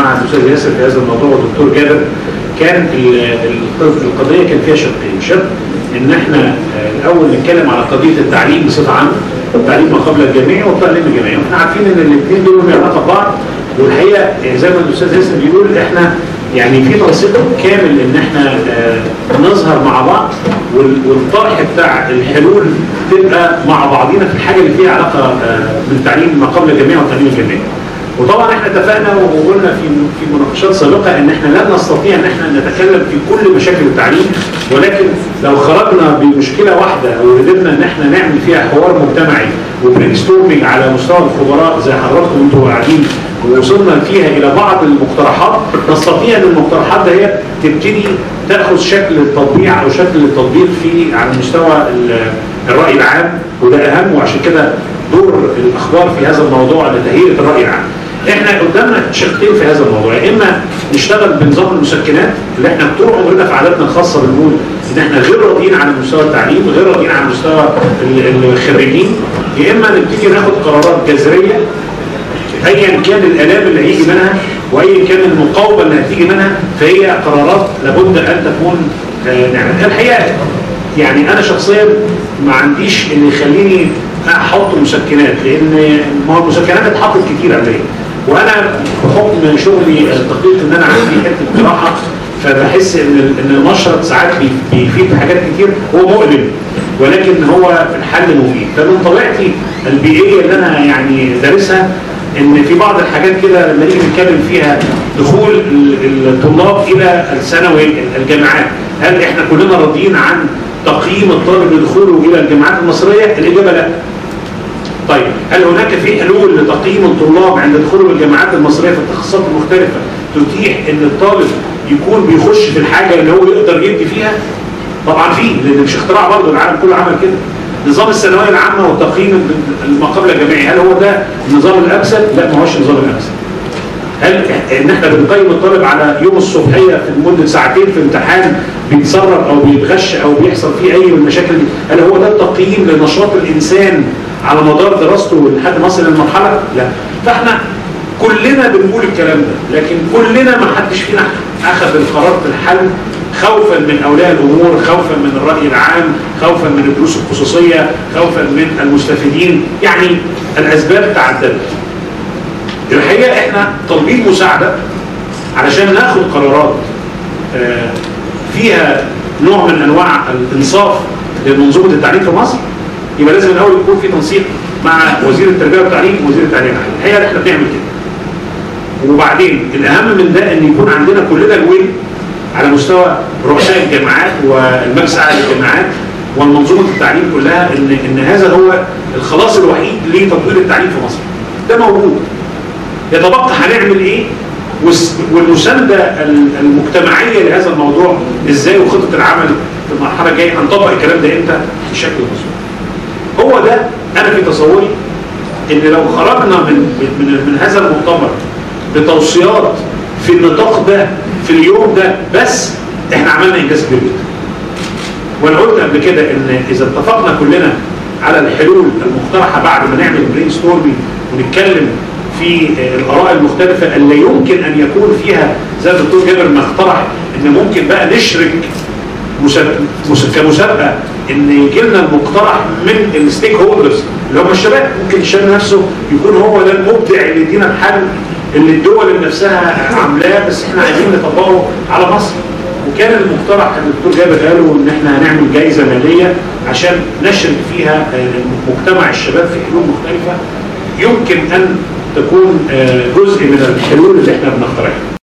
مع الاستاذ ياسر في هذا الموضوع والدكتور جابر كان ال- ال- القضيه كان فيها شقين شق ان احنا آه، الاول نتكلم على قضيه التعليم بصفه عامه التعليم ما قبل الجامعي والتعليم الجامعي واحنا عارفين ان الاثنين دول لهم علاقه ببعض والحقيقه آه، زي ما الاستاذ ياسر بيقول احنا يعني في تنسيق كامل ان احنا آه، نظهر مع بعض وال- والطرح بتاع الحلول تبقى مع بعضينا في الحاجه اللي فيها علاقه آه، بالتعليم ما قبل الجامعي والتعليم الجامعي. وطبعا احنا اتفقنا وقلنا في في مناقشات سابقه ان احنا لن نستطيع ان احنا نتكلم في كل مشاكل التعليم ولكن لو خرجنا بمشكله واحده او قدرنا ان احنا نعمل فيها حوار مجتمعي وبرين ستورمنج على مستوى الخبراء زي حضراتكم انتوا قاعدين ووصلنا فيها الى بعض المقترحات نستطيع ان المقترحات دي تبتدي تاخذ شكل التطبيع او شكل التطبيق في على مستوى ال- الراي العام وده اهم وعشان كده دور الاخبار في هذا الموضوع لتهيئه الراي العام. احنا قدامنا شقين في هذا الموضوع يا اما نشتغل بنظام المسكنات اللي احنا طول عمرنا في عاداتنا الخاصه بنقول ان احنا غير راضيين عن مستوى التعليم غير راضيين عن مستوى ال- الخريجين يا اما نبتدي ناخد قرارات جذريه ايا كان الالام اللي هيجي منها وايا كان المقاومه اللي هتيجي منها فهي قرارات لابد ان تكون آه، نعمل الحقيقه يعني انا شخصيا ما عنديش اللي يخليني احط مسكنات لان ما هو المسكنات اتحطت كتير عليا وانا بحكم شغلي الدقيق ان انا عندي حته جراحه فبحس ان ال- ان المشرط ساعات بي- بيفيد في حاجات كتير هو مؤلم ولكن هو في الحل مفيد فمن طبيعتي البيئيه اللي انا يعني دارسها ان في بعض الحاجات كده لما نيجي نتكلم فيها دخول ال- الطلاب الى الثانوي الجامعات هل احنا كلنا راضيين عن تقييم الطالب لدخوله الى الجامعات المصريه الاجابه لا طيب هل هناك في حلول لتقييم الطلاب عند دخولهم الجامعات المصريه في التخصصات المختلفه تتيح ان الطالب يكون بيخش في الحاجه اللي هو يقدر يدي فيها؟ طبعا في لان مش اختراع برضه العالم كله عمل كده. نظام الثانويه العامه والتقييم ما قبل الجامعي هل هو ده النظام الامثل؟ لا ما هوش النظام الامثل. هل ان احنا بنقيم الطالب على يوم الصبحيه في مده ساعتين في امتحان بيتسرب او بيتغش او بيحصل فيه اي من المشاكل دي هل هو ده التقييم لنشاط الانسان على مدار دراسته لحد ما يصل للمرحله؟ لا فاحنا كلنا بنقول الكلام ده لكن كلنا ما حدش فينا اخذ القرار في الحل خوفا من اولياء الامور خوفا من الراي العام خوفا من الدروس الخصوصيه خوفا من المستفيدين يعني الاسباب تعددت الحقيقه احنا طالبين مساعده علشان ناخد قرارات آه، فيها نوع من انواع الانصاف لمنظومه التعليم في مصر يبقى لازم الاول يكون في تنسيق مع وزير التربيه والتعليم ووزير التعليم العالي الحقيقه احنا بنعمل كده وبعدين الاهم من ده ان يكون عندنا كلنا الويل على مستوى رؤساء الجامعات والمجلس الاعلى للجامعات والمنظومه التعليم كلها ان ان هذا هو الخلاص الوحيد لتطوير التعليم في مصر ده موجود يتبقى هنعمل ايه والس- والمسانده ال- المجتمعيه لهذا الموضوع ازاي وخطه العمل في المرحله الجايه هنطبق الكلام ده امتى بشكل مظبوط هو ده انا في تصوري ان لو خرجنا من من من هذا المؤتمر بتوصيات في النطاق ده في اليوم ده بس احنا عملنا انجاز كبير جدا وانا قلت قبل كده ان اذا اتفقنا كلنا على الحلول المقترحه بعد ما نعمل برين ستورمينج ونتكلم في آه، الاراء المختلفه اللي يمكن ان يكون فيها زي ما الدكتور جابر ما اقترح ان ممكن بقى نشرك مسابقه مس- كمسابقه ان يجي لنا المقترح من الستيك هولدرز اللي هم الشباب ممكن الشاب نفسه يكون هو ده المبدع اللي يدينا الحل اللي الدول نفسها عاملاه بس احنا عايزين نطبقه على مصر وكان المقترح الدكتور جابر قاله ان احنا هنعمل جائزه ماليه عشان نشرك فيها آه، مجتمع الشباب في حلول مختلفه يمكن ان تكون آه، جزء من الحلول اللي احنا بنقترحها